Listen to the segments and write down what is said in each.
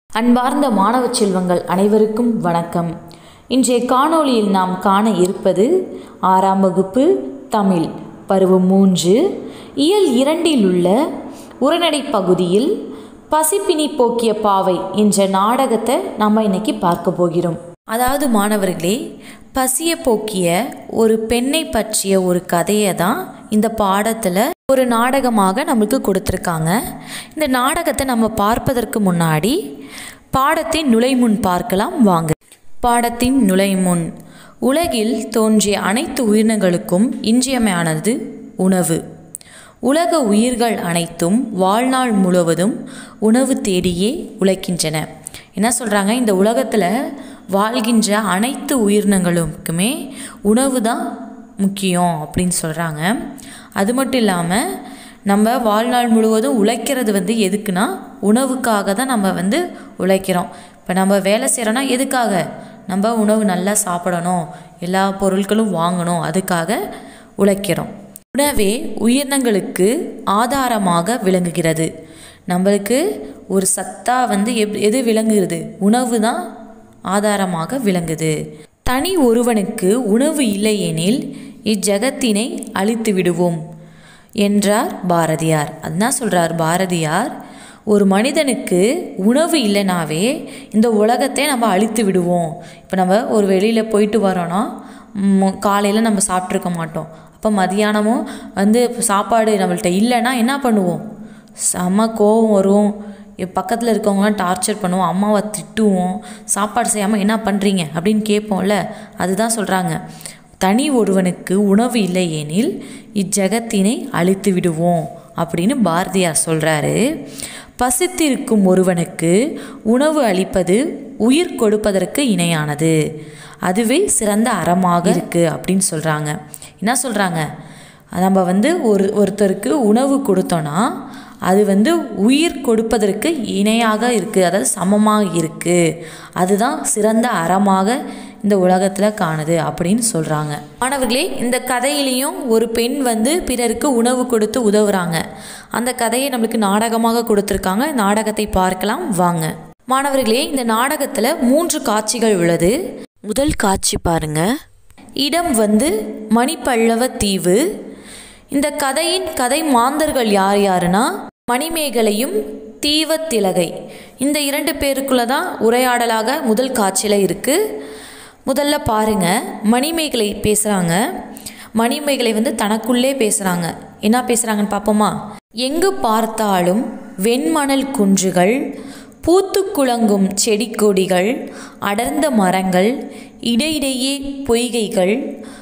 அன்பார்ந்த மாணவ செல்வங்கள் அனைவருக்கும் வணக்கம் இன்றைய காணொளியில் நாம் காண இருப்பது ஆறாம் வகுப்பு தமிழ் பருவம் மூன்று இயல் இரண்டில் உள்ள உரைநடை பகுதியில் பசிப்பினி போக்கிய பாவை என்ற நாடகத்தை நம்ம இன்னைக்கு பார்க்க போகிறோம் அதாவது மாணவர்களே பசியை போக்கிய ஒரு பெண்ணை பற்றிய ஒரு கதையை தான் இந்த பாடத்தில் ஒரு நாடகமாக நம்மளுக்கு கொடுத்துருக்காங்க இந்த நாடகத்தை நம்ம பார்ப்பதற்கு முன்னாடி பாடத்தின் நுழைமுன் பார்க்கலாம் வாங்க பாடத்தின் நுழைமுன் உலகில் தோன்றிய அனைத்து உயிரினங்களுக்கும் இன்றியமையானது உணவு உலக உயிர்கள் அனைத்தும் வாழ்நாள் முழுவதும் உணவு தேடியே உழைக்கின்றன என்ன சொல்கிறாங்க இந்த உலகத்தில் வாழ்கின்ற அனைத்து உயிரினங்களுக்குமே உணவு தான் முக்கியம் அப்படின்னு சொல்கிறாங்க அது மட்டும் இல்லாமல் நம்ம வாழ்நாள் முழுவதும் உழைக்கிறது வந்து எதுக்குன்னா உணவுக்காக தான் நம்ம வந்து உழைக்கிறோம் இப்போ நம்ம வேலை செய்கிறோன்னா எதுக்காக நம்ம உணவு நல்லா சாப்பிடணும் எல்லா பொருட்களும் வாங்கணும் அதுக்காக உழைக்கிறோம் உணவே உயிரினங்களுக்கு ஆதாரமாக விளங்குகிறது நம்மளுக்கு ஒரு சத்தா வந்து எப் எது விளங்குகிறது உணவு தான் ஆதாரமாக விளங்குது தனி ஒருவனுக்கு உணவு இல்லையெனில் இஜகத்தினை அழித்து விடுவோம் என்றார் பாரதியார் அதுதான் சொல்கிறார் பாரதியார் ஒரு மனிதனுக்கு உணவு இல்லைனாவே இந்த உலகத்தை நம்ம அழித்து விடுவோம் இப்போ நம்ம ஒரு வெளியில் போயிட்டு வரோன்னா காலையில் நம்ம சாப்பிட்ருக்க மாட்டோம் அப்போ மதியானமும் வந்து சாப்பாடு நம்மள்ட்ட இல்லைன்னா என்ன பண்ணுவோம் செம்ம கோவம் வரும் பக்கத்தில் இருக்கவங்களாம் டார்ச்சர் பண்ணுவோம் அம்மாவை திட்டுவோம் சாப்பாடு செய்யாமல் என்ன பண்ணுறீங்க அப்படின்னு கேட்போம்ல அதுதான் சொல்கிறாங்க தனி ஒருவனுக்கு உணவு இல்லை எனில் இஜகத்தினை அழித்து விடுவோம் அப்படின்னு பாரதியார் சொல்கிறாரு பசித்திருக்கும் ஒருவனுக்கு உணவு அளிப்பது உயிர் கொடுப்பதற்கு இணையானது அதுவே சிறந்த அறமாக இருக்குது அப்படின்னு சொல்கிறாங்க என்ன சொல்கிறாங்க நம்ம வந்து ஒரு ஒருத்தருக்கு உணவு கொடுத்தோன்னா அது வந்து உயிர் கொடுப்பதற்கு இணையாக இருக்குது அதாவது சமமாக இருக்குது அதுதான் சிறந்த அறமாக இந்த உலகத்தில் காணுது அப்படின்னு சொல்கிறாங்க மாணவர்களே இந்த கதையிலையும் ஒரு பெண் வந்து பிறருக்கு உணவு கொடுத்து உதவுறாங்க அந்த கதையை நம்மளுக்கு நாடகமாக கொடுத்துருக்காங்க நாடகத்தை பார்க்கலாம் வாங்க மாணவர்களே இந்த நாடகத்தில் மூன்று காட்சிகள் உள்ளது முதல் காட்சி பாருங்க இடம் வந்து மணிப்பல்லவ தீவு இந்த கதையின் கதை மாந்தர்கள் யார் யாருன்னா மணிமேகலையும் தீவத்திலகை இந்த இரண்டு பேருக்குள்ள தான் உரையாடலாக முதல் காட்சியில் இருக்குது முதல்ல பாருங்க மணிமேகலை பேசுகிறாங்க மணிமேகலை வந்து தனக்குள்ளே பேசுகிறாங்க என்ன பேசுகிறாங்கன்னு பார்ப்போமா எங்கு பார்த்தாலும் வெண்மணல் குன்றுகள் பூத்து குளங்கும் செடி கொடிகள் அடர்ந்த மரங்கள் இடையிடையே பொய்கைகள்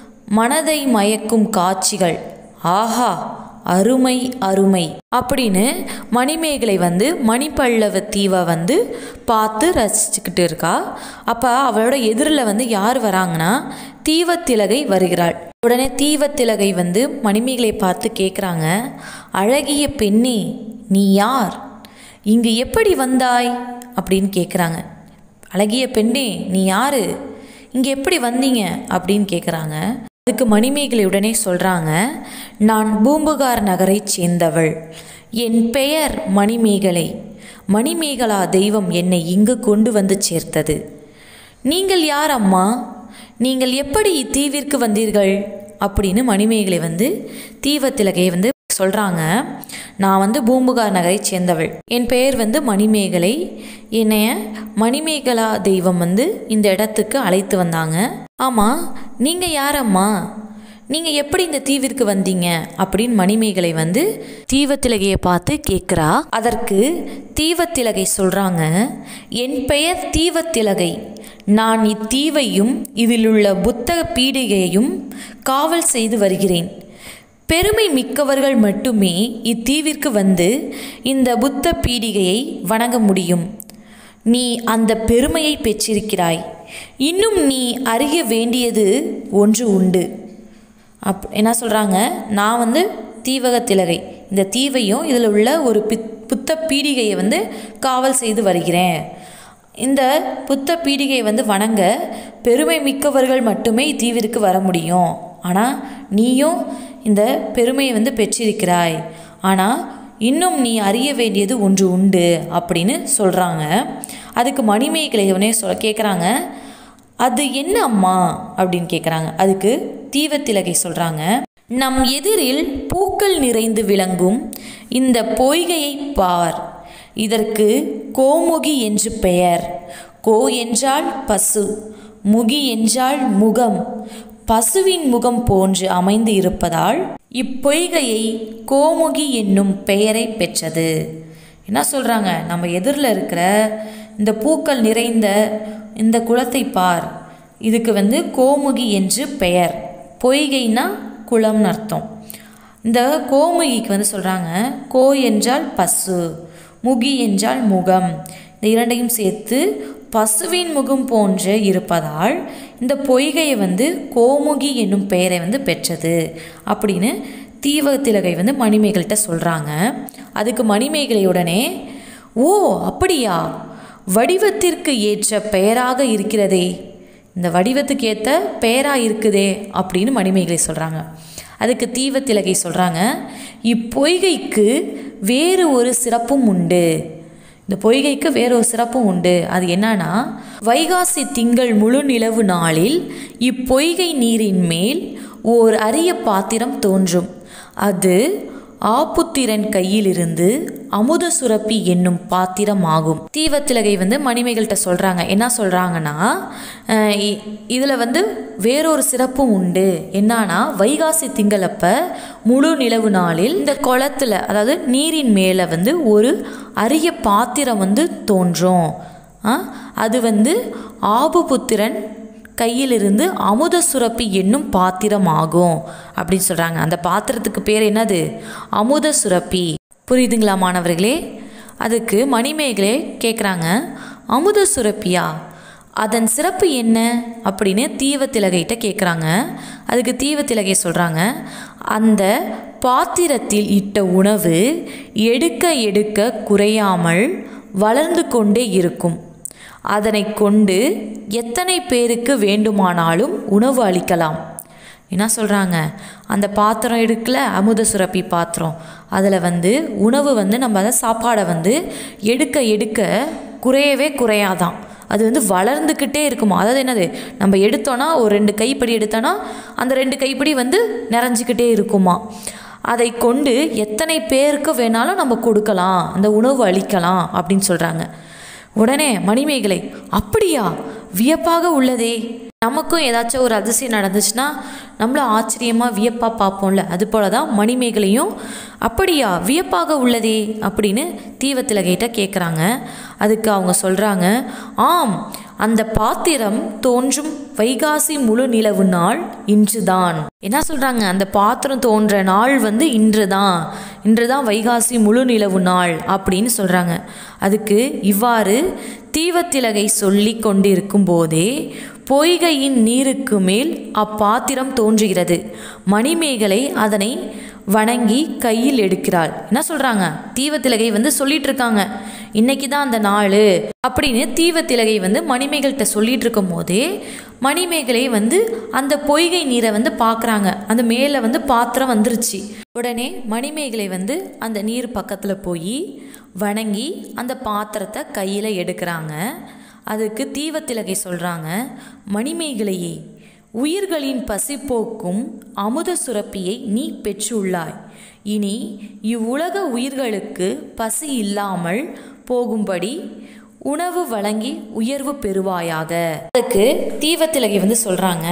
மனதை மயக்கும் காட்சிகள் ஆஹா அருமை அருமை அப்படின்னு மணிமேகலை வந்து மணிப்பல்லவ தீவை வந்து பார்த்து ரசிச்சுக்கிட்டு இருக்கா அப்போ அவளோட எதிரில் வந்து யார் வராங்கன்னா தீவத்திலகை வருகிறாள் உடனே தீவத்திலகை வந்து மணிமேகலை பார்த்து கேட்குறாங்க அழகிய பெண்ணே நீ யார் இங்கு எப்படி வந்தாய் அப்படின்னு கேட்குறாங்க அழகிய பெண்ணே நீ யாரு இங்கே எப்படி வந்தீங்க அப்படின்னு கேட்குறாங்க அதுக்கு மணிமேகலை உடனே சொல்கிறாங்க நான் பூம்புகார் நகரைச் சேர்ந்தவள் என் பெயர் மணிமேகலை மணிமேகலா தெய்வம் என்னை இங்கு கொண்டு வந்து சேர்த்தது நீங்கள் யார் அம்மா நீங்கள் எப்படி இத்தீவிற்கு வந்தீர்கள் அப்படின்னு மணிமேகலை வந்து தீவத்திலகையை வந்து சொல்கிறாங்க நான் வந்து பூம்புகார் நகரை சேர்ந்தவள் என் பெயர் வந்து மணிமேகலை என்னைய மணிமேகலா தெய்வம் வந்து இந்த இடத்துக்கு அழைத்து வந்தாங்க ஆமாம் நீங்கள் யாரம்மா நீங்கள் எப்படி இந்த தீவிற்கு வந்தீங்க அப்படின்னு மணிமேகலை வந்து தீவத்திலகையை பார்த்து கேட்குறா அதற்கு தீவத்திலகை சொல்கிறாங்க என் பெயர் தீவத்திலகை நான் இத்தீவையும் இதிலுள்ள புத்தக பீடிகையையும் காவல் செய்து வருகிறேன் பெருமை மிக்கவர்கள் மட்டுமே இத்தீவிற்கு வந்து இந்த புத்த பீடிகையை வணங்க முடியும் நீ அந்த பெருமையை பெற்றிருக்கிறாய் இன்னும் நீ அறிய வேண்டியது ஒன்று உண்டு அப் என்ன சொல்கிறாங்க நான் வந்து தீவகத்திலகை இந்த தீவையும் இதில் உள்ள ஒரு பித் புத்த பீடிகையை வந்து காவல் செய்து வருகிறேன் இந்த புத்த பீடிகையை வந்து வணங்க பெருமை மிக்கவர்கள் மட்டுமே இத்தீவிற்கு வர முடியும் ஆனால் நீயும் இந்த பெருமையை வந்து பெற்றிருக்கிறாய் ஆனால் இன்னும் நீ அறிய வேண்டியது ஒன்று உண்டு அப்படின்னு சொல்கிறாங்க அதுக்கு மணிமேகலை உடனே சொ கேட்குறாங்க அது என்ன அம்மா அப்படின்னு கேட்குறாங்க அதுக்கு தீவத்திலகை சொல்கிறாங்க நம் எதிரில் பூக்கள் நிறைந்து விளங்கும் இந்த பொய்கையை பார் இதற்கு கோமுகி என்று பெயர் கோ என்றால் பசு முகி என்றால் முகம் பசுவின் முகம் போன்று அமைந்து இருப்பதால் இப்பொய்கையை கோமுகி என்னும் பெயரை பெற்றது என்ன சொல்கிறாங்க நம்ம எதிரில் இருக்கிற இந்த பூக்கள் நிறைந்த இந்த குளத்தை பார் இதுக்கு வந்து கோமுகி என்று பெயர் பொய்கைனா குளம்னு அர்த்தம் இந்த கோமுகிக்கு வந்து சொல்கிறாங்க கோ என்றால் பசு முகி என்றால் முகம் இந்த இரண்டையும் சேர்த்து பசுவின் முகம் போன்று இருப்பதால் இந்த பொய்கையை வந்து கோமுகி என்னும் பெயரை வந்து பெற்றது அப்படின்னு தீவத்திலகை வந்து மணிமேகல்கிட்ட சொல்கிறாங்க அதுக்கு மணிமேகலையுடனே ஓ அப்படியா வடிவத்திற்கு ஏற்ற பெயராக இருக்கிறதே இந்த வடிவத்துக்கு ஏற்ற பெயராக இருக்குதே அப்படின்னு மணிமேகலை சொல்கிறாங்க அதுக்கு தீவத்திலகை சொல்கிறாங்க இப்பொய்கைக்கு வேறு ஒரு சிறப்பும் உண்டு இந்த பொய்கைக்கு வேற ஒரு சிறப்பும் உண்டு அது என்னன்னா வைகாசி திங்கள் முழு நிலவு நாளில் இப்பொய்கை நீரின் மேல் ஓர் அரிய பாத்திரம் தோன்றும் அது ஆப்புத்திரன் கையிலிருந்து அமுத சுரப்பி என்னும் பாத்திரம் ஆகும் தீவத்திலகை வந்து மணிமேகள்கிட்ட சொல்கிறாங்க என்ன சொல்கிறாங்கன்னா இதில் வந்து வேறொரு சிறப்பும் உண்டு என்னன்னா வைகாசி திங்களப்ப முழு நிலவு நாளில் இந்த குளத்துல அதாவது நீரின் மேலே வந்து ஒரு அரிய பாத்திரம் வந்து தோன்றும் ஆ, அது வந்து ஆபுபுத்திரன் கையிலிருந்து அமுத சுரப்பி என்னும் பாத்திரம் ஆகும் அப்படின்னு சொல்கிறாங்க அந்த பாத்திரத்துக்கு பேர் என்னது அமுத சுரப்பி புரியுதுங்களா மாணவர்களே அதுக்கு மணிமேகலை கேட்குறாங்க அமுத சுரப்பியா அதன் சிறப்பு என்ன அப்படின்னு தீவத்திலகைட்ட கேட்குறாங்க அதுக்கு தீவத்திலகை சொல்கிறாங்க அந்த பாத்திரத்தில் இட்ட உணவு எடுக்க எடுக்க குறையாமல் வளர்ந்து கொண்டே இருக்கும் அதனை கொண்டு எத்தனை பேருக்கு வேண்டுமானாலும் உணவு அளிக்கலாம் என்ன சொல்கிறாங்க அந்த பாத்திரம் இருக்குல்ல அமுத சுரப்பி பாத்திரம் அதில் வந்து உணவு வந்து நம்ம அதை சாப்பாடை வந்து எடுக்க எடுக்க குறையவே குறையாதான் அது வந்து வளர்ந்துக்கிட்டே இருக்குமா அதாவது என்னது நம்ம எடுத்தோன்னா ஒரு ரெண்டு கைப்பிடி எடுத்தோன்னா அந்த ரெண்டு கைப்பிடி வந்து நிறைஞ்சிக்கிட்டே இருக்குமா அதை கொண்டு எத்தனை பேருக்கு வேணாலும் நம்ம கொடுக்கலாம் அந்த உணவு அளிக்கலாம் அப்படின்னு சொல்கிறாங்க உடனே மணிமேகலை அப்படியா வியப்பாக உள்ளதே நமக்கும் ஏதாச்சும் ஒரு அதிசயம் நடந்துச்சுன்னா நம்மளும் ஆச்சரியமாக வியப்பாக பார்ப்போம்ல அது போல தான் மணிமேகலையும் அப்படியா வியப்பாக உள்ளதே அப்படின்னு தீவத்திலகைட்ட கேட்குறாங்க அதுக்கு அவங்க சொல்கிறாங்க ஆம் அந்த பாத்திரம் தோன்றும் வைகாசி முழு நிலவு நாள் இன்றுதான் என்ன சொல்கிறாங்க அந்த பாத்திரம் தோன்ற நாள் வந்து இன்று தான் இன்று தான் வைகாசி முழு நிலவு நாள் அப்படின்னு சொல்கிறாங்க அதுக்கு இவ்வாறு தீவத்திலகை சொல்லி கொண்டிருக்கும் போதே பொய்கையின் நீருக்கு மேல் அப்பாத்திரம் தோன்றுகிறது மணிமேகலை அதனை வணங்கி கையில் எடுக்கிறாள் என்ன சொல்கிறாங்க தீவத்திலகை வந்து சொல்லிட்டு இருக்காங்க இன்னைக்கு தான் அந்த நாள் அப்படின்னு தீவத்திலகை வந்து மணிமேகல்கிட்ட சொல்லிட்டு இருக்கும் போதே மணிமேகலை வந்து அந்த பொய்கை நீரை வந்து பார்க்குறாங்க அந்த மேலே வந்து பாத்திரம் வந்துருச்சு உடனே மணிமேகலை வந்து அந்த நீர் பக்கத்தில் போய் வணங்கி அந்த பாத்திரத்தை கையில் எடுக்கிறாங்க அதுக்கு தீவத்திலகை சொல்கிறாங்க மணிமேகலையே உயிர்களின் பசி போக்கும் அமுத சுரப்பியை நீ பெற்றுள்ளாய் இனி இவ்வுலக உயிர்களுக்கு பசி இல்லாமல் போகும்படி உணவு வழங்கி உயர்வு பெறுவாயாக அதுக்கு தீவத்திலகை வந்து சொல்கிறாங்க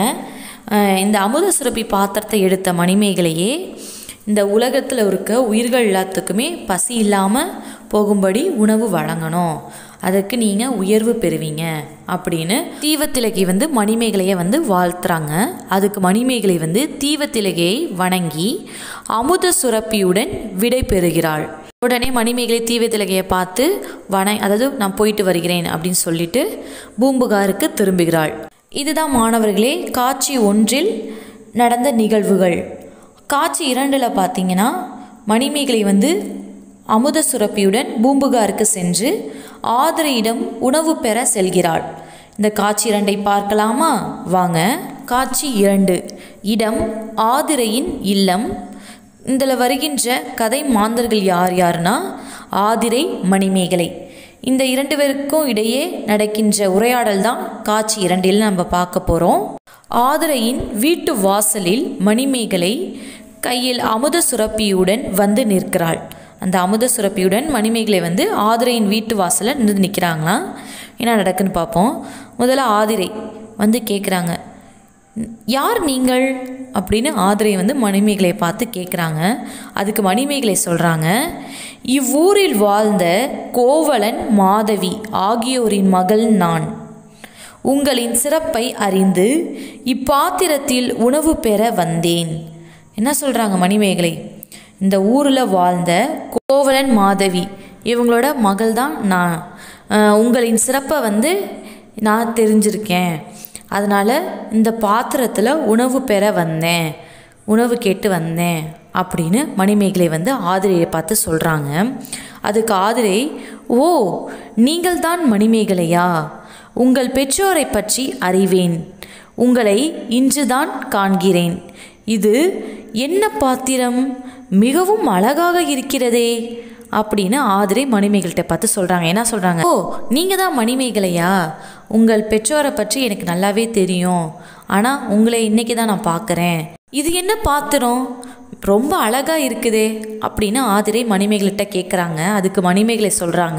இந்த அமுத சுரப்பி பாத்திரத்தை எடுத்த மணிமேகலையே இந்த உலகத்தில் இருக்க உயிர்கள் எல்லாத்துக்குமே பசி இல்லாமல் போகும்படி உணவு வழங்கணும் அதுக்கு நீங்கள் உயர்வு பெறுவீங்க அப்படின்னு தீவத்திலகை வந்து மணிமேகலையை வந்து வாழ்த்துறாங்க அதுக்கு மணிமேகலை வந்து தீவத்திலகையை வணங்கி அமுத சுரப்பியுடன் விடை பெறுகிறாள் உடனே மணிமேகலை தீவத்திலகையை பார்த்து வண அதாவது நான் போயிட்டு வருகிறேன் அப்படின்னு சொல்லிட்டு பூம்புகாருக்கு திரும்புகிறாள் இதுதான் மாணவர்களே காட்சி ஒன்றில் நடந்த நிகழ்வுகள் காட்சி இரண்டில் பார்த்தீங்கன்னா மணிமேகலை வந்து அமுத சுரப்பியுடன் பூம்புகாருக்கு சென்று ஆதிரையிடம் உணவு பெற செல்கிறாள் இந்த காட்சி இரண்டை பார்க்கலாமா வாங்க காட்சி இரண்டு இடம் ஆதிரையின் இல்லம் இதில் வருகின்ற கதை மாந்தர்கள் யார் யாருன்னா ஆதிரை மணிமேகலை இந்த இரண்டு பேருக்கும் இடையே நடக்கின்ற உரையாடல் தான் காட்சி இரண்டில் நம்ம பார்க்க போகிறோம் ஆதிரையின் வீட்டு வாசலில் மணிமேகலை கையில் அமுத சுரப்பியுடன் வந்து நிற்கிறாள் அந்த அமுத சுரப்பியுடன் மணிமேகலை வந்து ஆதிரையின் வீட்டு வாசலில் நின்று நிற்கிறாங்களாம் என்ன நடக்குன்னு பார்ப்போம் முதல்ல ஆதிரை வந்து கேட்குறாங்க யார் நீங்கள் அப்படின்னு ஆதிரை வந்து மணிமேகலையை பார்த்து கேட்குறாங்க அதுக்கு மணிமேகலை சொல்கிறாங்க இவ்வூரில் வாழ்ந்த கோவலன் மாதவி ஆகியோரின் மகள் நான் உங்களின் சிறப்பை அறிந்து இப்பாத்திரத்தில் உணவு பெற வந்தேன் என்ன சொல்கிறாங்க மணிமேகலை இந்த ஊரில் வாழ்ந்த கோவலன் மாதவி இவங்களோட மகள் தான் நான் அஹ், உங்களின் சிறப்பை வந்து நான் தெரிஞ்சிருக்கேன் அதனால் இந்த பாத்திரத்தில் உணவு பெற வந்தேன் உணவு கேட்டு வந்தேன் அப்படின்னு மணிமேகலை வந்து ஆதிரையை பார்த்து சொல்கிறாங்க அதுக்கு ஆதிரை ஓ நீங்கள் தான் மணிமேகலையா உங்கள் பெற்றோரை பற்றி அறிவேன் உங்களை இன்றுதான் காண்கிறேன் இது என்ன பாத்திரம் மிகவும் அழகாக இருக்கிறதே அப்படின்னு ஆதிரை மணிமேகல்கிட்ட பார்த்து சொல்கிறாங்க என்ன சொல்கிறாங்க ஓ நீங்கள் தான் மணிமேகலையா உங்கள் பெற்றோரை பற்றி எனக்கு நல்லாவே தெரியும் ஆனால் உங்களை இன்னைக்கு தான் நான் பார்க்குறேன் இது என்ன பாத்திரம் ரொம்ப அழகாக இருக்குதே அப்படின்னு ஆதிரை மணிமேகல்கிட்ட கேட்குறாங்க அதுக்கு மணிமேகலை சொல்கிறாங்க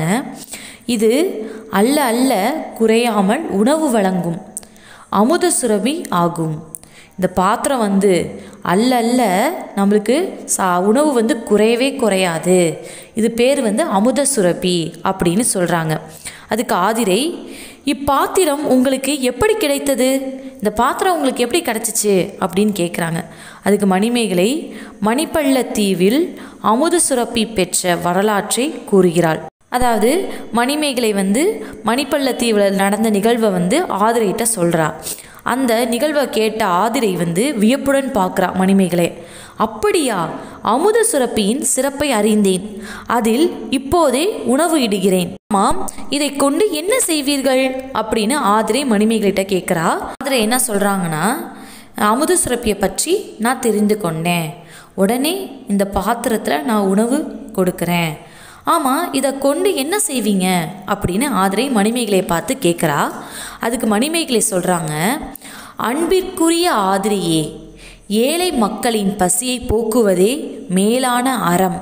இது அல்ல அல்ல குறையாமல் உணவு வழங்கும் அமுத சுரபி ஆகும் இந்த பாத்திரம் வந்து அல்ல அல்ல நம்மளுக்கு சா உணவு வந்து குறையவே குறையாது இது பேர் வந்து அமுத சுரபி அப்படின்னு சொல்கிறாங்க அதுக்கு ஆதிரை இப்பாத்திரம் உங்களுக்கு எப்படி கிடைத்தது இந்த பாத்திரம் உங்களுக்கு எப்படி கிடச்சிச்சு அப்படின்னு கேட்குறாங்க அதுக்கு மணிமேகலை மணிப்பள்ளத்தீவில் அமுத சுரப்பி பெற்ற வரலாற்றை கூறுகிறாள் அதாவது மணிமேகலை வந்து மணிப்பள்ளத்தீவில் நடந்த நிகழ்வை வந்து ஆதிரைகிட்ட சொல்கிறா அந்த நிகழ்வை கேட்ட ஆதிரை வந்து வியப்புடன் பார்க்குறா மணிமேகலை அப்படியா அமுத சுரப்பியின் சிறப்பை அறிந்தேன் அதில் இப்போதே உணவு இடுகிறேன் ஆமாம் இதை கொண்டு என்ன செய்வீர்கள் அப்படின்னு ஆதிரை மணிமேகலைகிட்ட கேட்குறா ஆதிரை என்ன சொல்கிறாங்கன்னா அமுத சுரப்பியை பற்றி நான் தெரிந்து கொண்டேன் உடனே இந்த பாத்திரத்தில் நான் உணவு கொடுக்குறேன் ஆமாம் இதை கொண்டு என்ன செய்வீங்க அப்படின்னு ஆதிரை மணிமேகலையை பார்த்து கேட்குறா அதுக்கு மணிமேகலை சொல்கிறாங்க அன்பிற்குரிய ஆதிரியே ஏழை மக்களின் பசியை போக்குவதே மேலான அறம்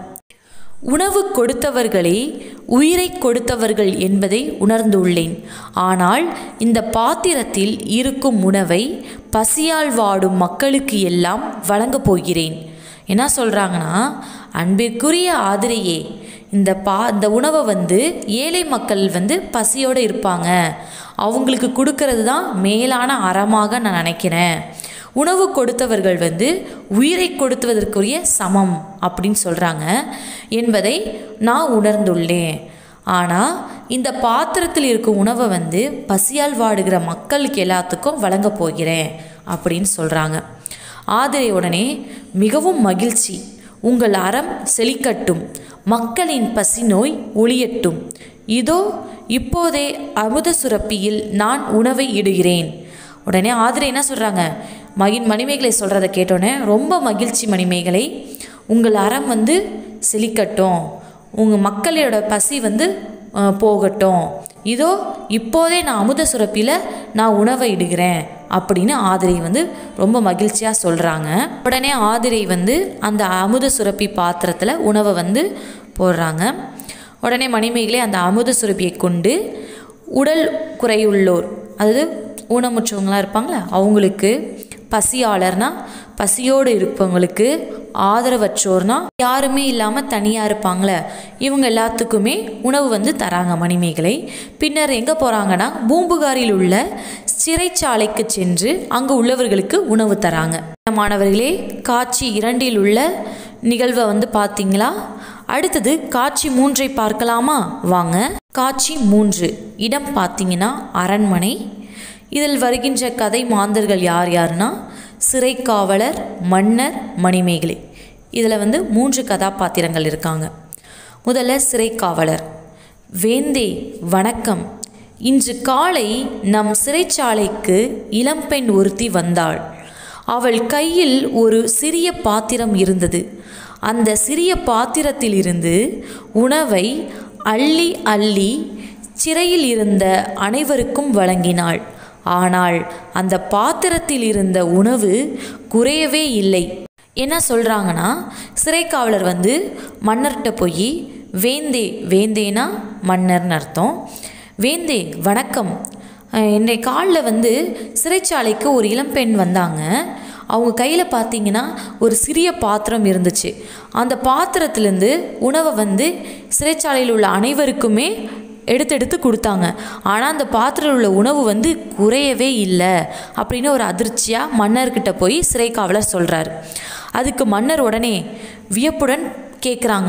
உணவு கொடுத்தவர்களே உயிரை கொடுத்தவர்கள் என்பதை உணர்ந்துள்ளேன் ஆனால் இந்த பாத்திரத்தில் இருக்கும் உணவை பசியால் வாடும் மக்களுக்கு எல்லாம் வழங்கப் போகிறேன் என்ன சொல்கிறாங்கன்னா அன்பிற்குரிய ஆதிரையே இந்த பா இந்த உணவை வந்து ஏழை மக்கள் வந்து பசியோடு இருப்பாங்க அவங்களுக்கு கொடுக்கறது தான் மேலான அறமாக நான் நினைக்கிறேன் உணவு கொடுத்தவர்கள் வந்து உயிரை கொடுத்துவதற்குரிய சமம் அப்படின்னு சொல்கிறாங்க என்பதை நான் உணர்ந்துள்ளேன் ஆனால் இந்த பாத்திரத்தில் இருக்கும் உணவை வந்து பசியால் வாடுகிற மக்களுக்கு எல்லாத்துக்கும் வழங்க போகிறேன் அப்படின்னு சொல்கிறாங்க ஆதிரை உடனே மிகவும் மகிழ்ச்சி உங்கள் அறம் செழிக்கட்டும் மக்களின் பசி நோய் ஒளியட்டும் இதோ இப்போதே அமுத சுரப்பியில் நான் உணவை இடுகிறேன் உடனே ஆதிரை என்ன சொல்கிறாங்க மகின் மணிமேகலை சொல்கிறத கேட்டோன்னே ரொம்ப மகிழ்ச்சி மணிமேகலை உங்கள் அறம் வந்து செழிக்கட்டும் உங்கள் மக்களோட பசி வந்து அஹ், போகட்டும் இதோ இப்போதே நான் அமுத சுரப்பியில் நான் உணவை இடுகிறேன் அப்படின்னு ஆதிரை வந்து ரொம்ப மகிழ்ச்சியாக சொல்கிறாங்க உடனே ஆதிரை வந்து அந்த அமுத சுரப்பி பாத்திரத்தில் உணவை வந்து போடுறாங்க உடனே மணிமேகலை அந்த அமுத சுரப்பியை கொண்டு உடல் குறையுள்ளோர் அதாவது ஊனமுற்றவங்களாம் இருப்பாங்களே அவங்களுக்கு பசியாளர்னா பசியோடு இருப்பவங்களுக்கு ஆதரவற்றோர்னா யாருமே இல்லாமல் தனியாக இருப்பாங்களே இவங்க எல்லாத்துக்குமே உணவு வந்து தராங்க மணிமேகலை பின்னர் எங்கே போகிறாங்கன்னா பூம்புகாரில் உள்ள சிறைச்சாலைக்கு சென்று அங்கே உள்ளவர்களுக்கு உணவு தராங்க மாணவர்களே காட்சி இரண்டில் உள்ள நிகழ்வை வந்து பார்த்தீங்களா அடுத்தது காட்சி மூன்றை பார்க்கலாமா வாங்க காட்சி மூன்று இடம் பார்த்தீங்கன்னா அரண்மனை இதில் வருகின்ற கதை மாந்தர்கள் யார் யாருன்னா சிறைக்காவலர் மன்னர் மணிமேகலை இதில் வந்து மூன்று கதாபாத்திரங்கள் இருக்காங்க முதல்ல சிறைக்காவலர் வேந்தே வணக்கம் இன்று காலை நம் சிறைச்சாலைக்கு இளம்பெண் ஒருத்தி வந்தாள் அவள் கையில் ஒரு சிறிய பாத்திரம் இருந்தது அந்த சிறிய பாத்திரத்திலிருந்து உணவை அள்ளி அள்ளி சிறையில் இருந்த அனைவருக்கும் வழங்கினாள் ஆனால் அந்த பாத்திரத்தில் இருந்த உணவு குறையவே இல்லை என்ன சொல்கிறாங்கன்னா சிறைக்காவலர் வந்து மன்னர்கிட்ட போய் வேந்தே வேந்தேனா மன்னர்னு அர்த்தம் வேந்தே வணக்கம் அஹ் இன்றைய காலில் வந்து சிறைச்சாலைக்கு ஒரு இளம்பெண் வந்தாங்க அவங்க கையில் பார்த்தீங்கன்னா ஒரு சிறிய பாத்திரம் இருந்துச்சு அந்த பாத்திரத்திலேருந்து உணவை வந்து சிறைச்சாலையில் உள்ள அனைவருக்குமே எடுத்து எடுத்து கொடுத்தாங்க ஆனால் அந்த பாத்திரம் உள்ள உணவு வந்து குறையவே இல்லை அப்படின்னு ஒரு அதிர்ச்சியாக மன்னர்கிட்ட போய் சிறை காவலர் சொல்கிறார் அதுக்கு மன்னர் உடனே வியப்புடன் கேட்குறாங்க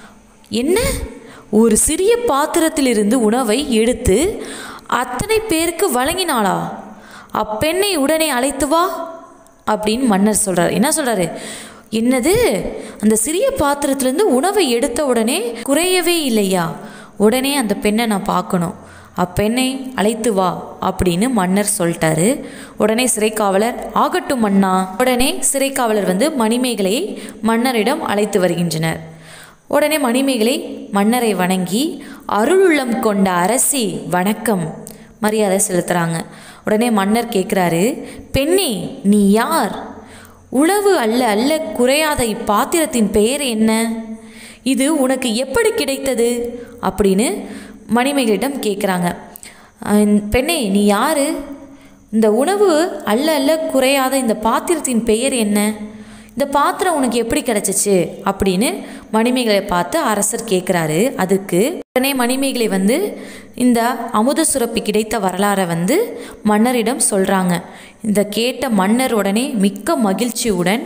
என்ன ஒரு சிறிய பாத்திரத்திலிருந்து உணவை எடுத்து அத்தனை பேருக்கு வழங்கினாளா அப்பெண்ணை உடனே அழைத்து வா அப்படின்னு மன்னர் சொல்கிறார் என்ன சொல்கிறாரு என்னது அந்த சிறிய பாத்திரத்திலேருந்து உணவை எடுத்த உடனே குறையவே இல்லையா உடனே அந்த பெண்ணை நான் பார்க்கணும் அப்பெண்ணை அழைத்து வா அப்படின்னு மன்னர் சொல்லிட்டாரு உடனே சிறைக்காவலர் ஆகட்டும் மன்னா உடனே சிறைக்காவலர் வந்து மணிமேகலையை மன்னரிடம் அழைத்து வருகின்றனர் உடனே மணிமேகலை மன்னரை வணங்கி அருளுள்ளம் கொண்ட அரசி வணக்கம் மரியாதை செலுத்துகிறாங்க உடனே மன்னர் கேட்குறாரு பெண்ணே நீ யார் உளவு அல்ல அல்ல குறையாத இப்பாத்திரத்தின் பெயர் என்ன இது உனக்கு எப்படி கிடைத்தது அப்படின்னு மணிமேகலிடம் கேட்குறாங்க அஹ் பெண்ணே நீ யாரு இந்த உணவு அல்ல அல்ல குறையாத இந்த பாத்திரத்தின் பெயர் என்ன இந்த பாத்திரம் உனக்கு எப்படி கிடைச்சிச்சு அப்படின்னு மணிமேகலை பார்த்து அரசர் கேட்குறாரு அதுக்கு உடனே மணிமேகலை வந்து இந்த அமுத சுரப்பி கிடைத்த வரலாறை வந்து மன்னரிடம் சொல்கிறாங்க இந்த கேட்ட மன்னர் உடனே மிக்க மகிழ்ச்சியுடன்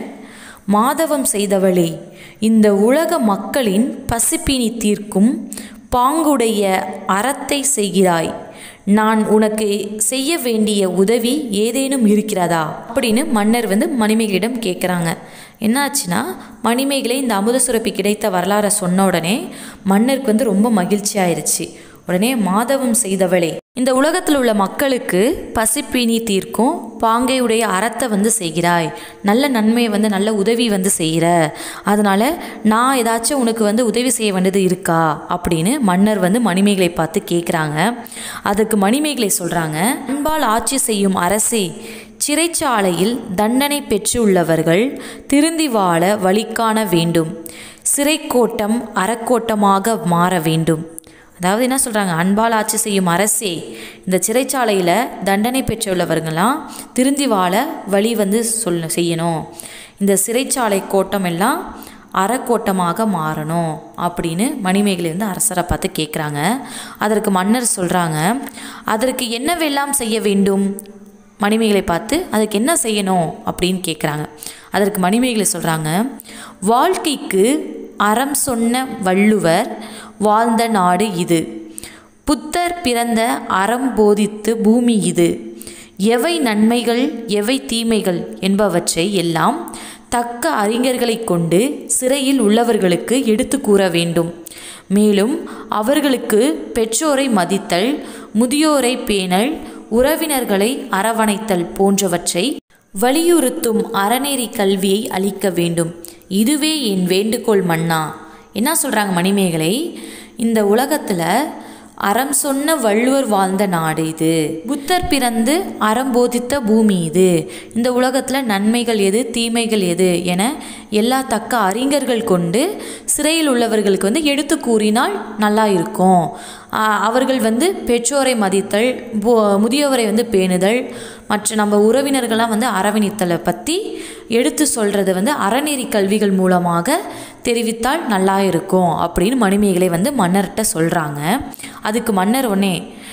மாதவம் செய்தவளே இந்த உலக மக்களின் பசிப்பினி தீர்க்கும் பாங்குடைய அறத்தை செய்கிறாய் நான் உனக்கு செய்ய வேண்டிய உதவி ஏதேனும் இருக்கிறதா அப்படின்னு மன்னர் வந்து மணிமேகலிடம் கேட்குறாங்க என்னாச்சுன்னா மணிமேகலை இந்த அமுத சுரப்பி கிடைத்த வரலாறை சொன்ன உடனே மன்னருக்கு வந்து ரொம்ப மகிழ்ச்சி ஆயிருச்சு உடனே மாதவம் செய்தவளே இந்த உலகத்தில் உள்ள மக்களுக்கு பசிப்பினி தீர்க்கும் பாங்கையுடைய அறத்தை வந்து செய்கிறாய் நல்ல நன்மையை வந்து நல்ல உதவி வந்து செய்கிற அதனால் நான் ஏதாச்சும் உனக்கு வந்து உதவி செய்ய வேண்டியது இருக்கா அப்படின்னு மன்னர் வந்து மணிமேகலை பார்த்து கேட்குறாங்க அதுக்கு மணிமேகலை சொல்கிறாங்க அன்பால் ஆட்சி செய்யும் அரசே சிறைச்சாலையில் தண்டனை பெற்றுள்ளவர்கள் திருந்தி வாழ வழிகாண வேண்டும் சிறைக்கோட்டம் அறக்கோட்டமாக மாற வேண்டும் அதாவது என்ன சொல்கிறாங்க அன்பால் ஆட்சி செய்யும் அரசே இந்த சிறைச்சாலையில் தண்டனை பெற்றுள்ளவர்களாம் திருந்தி வாழ வழி வந்து சொல் செய்யணும் இந்த சிறைச்சாலை கோட்டம் எல்லாம் அறக்கோட்டமாக மாறணும் அப்படின்னு மணிமேகலை வந்து அரசரை பார்த்து கேட்குறாங்க அதற்கு மன்னர் சொல்கிறாங்க அதற்கு என்னவெல்லாம் செய்ய வேண்டும் மணிமேகலை பார்த்து அதுக்கு என்ன செய்யணும் அப்படின்னு கேட்குறாங்க அதற்கு மணிமேகலை சொல்கிறாங்க வாழ்க்கைக்கு அறம் சொன்ன வள்ளுவர் வாழ்ந்த நாடு இது புத்தர் பிறந்த அறம் போதித்து பூமி இது எவை நன்மைகள் எவை தீமைகள் என்பவற்றை எல்லாம் தக்க அறிஞர்களைக் கொண்டு சிறையில் உள்ளவர்களுக்கு எடுத்து கூற வேண்டும் மேலும் அவர்களுக்கு பெற்றோரை மதித்தல் முதியோரை பேணல் உறவினர்களை அரவணைத்தல் போன்றவற்றை வலியுறுத்தும் அறநெறி கல்வியை அளிக்க வேண்டும் இதுவே என் வேண்டுகோள் மன்னா என்ன சொல்கிறாங்க மணிமேகலை இந்த உலகத்தில் அறம் சொன்ன வள்ளுவர் வாழ்ந்த நாடு இது புத்தர் பிறந்து அறம் போதித்த பூமி இது இந்த உலகத்தில் நன்மைகள் எது தீமைகள் எது என எல்லா தக்க அறிஞர்கள் கொண்டு சிறையில் உள்ளவர்களுக்கு வந்து எடுத்து கூறினால் நல்லா இருக்கும் ஆஹ் அவர்கள் வந்து பெற்றோரை மதித்தல் போ முதியவரை வந்து பேணுதல் மற்ற நம்ம உறவினர்கள்லாம் வந்து அரவணைத்தலை பற்றி எடுத்து சொல்கிறது வந்து அறநெறி கல்விகள் மூலமாக தெரிவித்தால் நல்லா இருக்கும் அப்படின்னு மணிமேகலை வந்து மன்னர்கிட்ட சொல்கிறாங்க அதுக்கு மன்னர் உடனே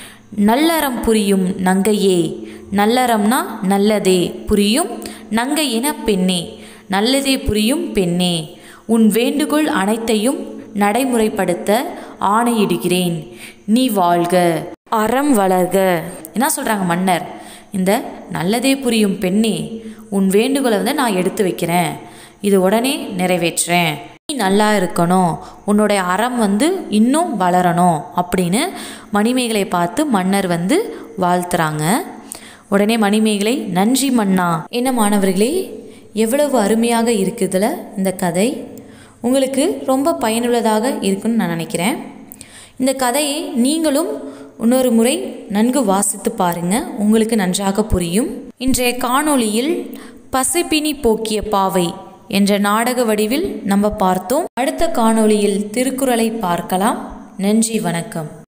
நல்லறம் புரியும் நங்கையே நல்லறம்னா நல்லதே புரியும் நங்கை என பெண்ணே நல்லதே புரியும் பெண்ணே உன் வேண்டுகோள் அனைத்தையும் நடைமுறைப்படுத்த ஆணையிடுகிறேன் நீ வாழ்க அறம் வளர்க என்ன சொல்கிறாங்க மன்னர் இந்த நல்லதே புரியும் பெண்ணே உன் வேண்டுகோளை வந்து நான் எடுத்து வைக்கிறேன் இது உடனே நிறைவேற்றுறேன் நீ நல்லா இருக்கணும் உன்னுடைய அறம் வந்து இன்னும் வளரணும் அப்படின்னு மணிமேகலை பார்த்து மன்னர் வந்து வாழ்த்துறாங்க உடனே மணிமேகலை நன்றி மன்னா என்ன மாணவர்களே எவ்வளவு அருமையாக இருக்குதுல இந்த கதை உங்களுக்கு ரொம்ப பயனுள்ளதாக இருக்குன்னு நான் நினைக்கிறேன் இந்த கதையை நீங்களும் இன்னொரு முறை நன்கு வாசித்து பாருங்க உங்களுக்கு நன்றாக புரியும் இன்றைய காணொளியில் பசிப்பினி போக்கிய பாவை என்ற நாடக வடிவில் நம்ம பார்த்தோம் அடுத்த காணொளியில் திருக்குறளை பார்க்கலாம் நன்றி வணக்கம்